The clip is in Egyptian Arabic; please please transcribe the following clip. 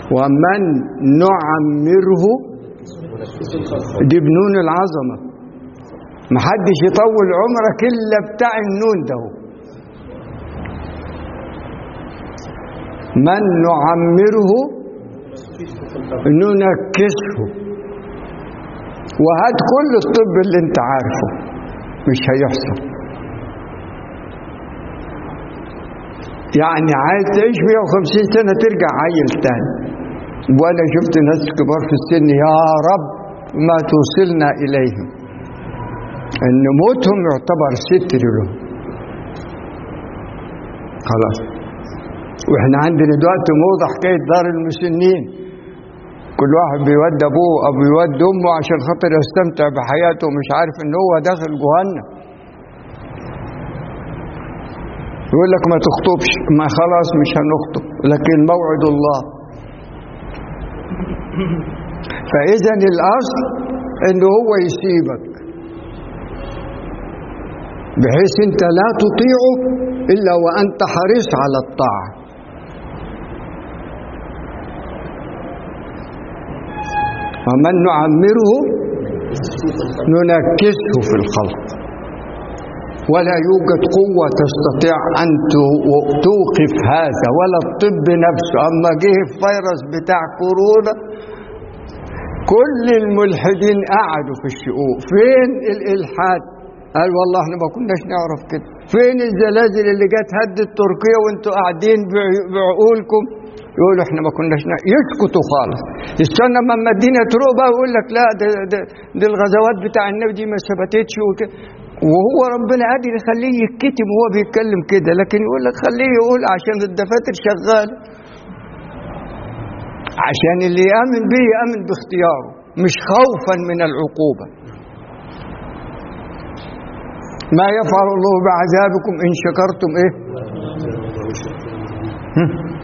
ومن نعمره دي بنون العظمة محدش يطول عمرك إلا بتاع النون ده من نعمره ننكسه وهات كل الطب اللي انت عارفه مش هيحصل يعني عايز تعيش 150 سنة ترجع عيل تاني وانا شفت ناس كبار في السن يا رب ما توصلنا اليهم ان موتهم يعتبر ستر لهم خلاص واحنا عندنا دلوقتي موضة حكاية دار المسنين كل واحد بيود ابوه او بيود امه عشان خاطر يستمتع بحياته ومش عارف ان هو داخل جهنم يقول لك ما تخطبش ما خلاص مش هنخطب لكن موعد الله فاذا الاصل ان هو يسيبك بحيث انت لا تطيعه الا وانت حريص على الطاعه ومن نعمره ننكسه في الخلق ولا يوجد قوة تستطيع أن توقف هذا ولا الطب نفسه أما جه الفيروس بتاع كورونا كل الملحدين قعدوا في الشقوق فين الإلحاد قال والله احنا ما كناش نعرف كده فين الزلازل اللي جت هدت تركيا وانتوا قاعدين بعقولكم يقولوا احنا ما كناش نعرف. يسكتوا خالص يستنى لما الدنيا تروق بقى ويقول لك لا ده, ده, ده الغزوات بتاع النبي دي ما ثبتتش وكده وهو ربنا قادر يخليه يتكتم وهو بيتكلم كده لكن يقول لك خليه يقول عشان الدفاتر شغال عشان اللي يامن به يامن باختياره مش خوفا من العقوبه ما يفعل الله بعذابكم ان شكرتم ايه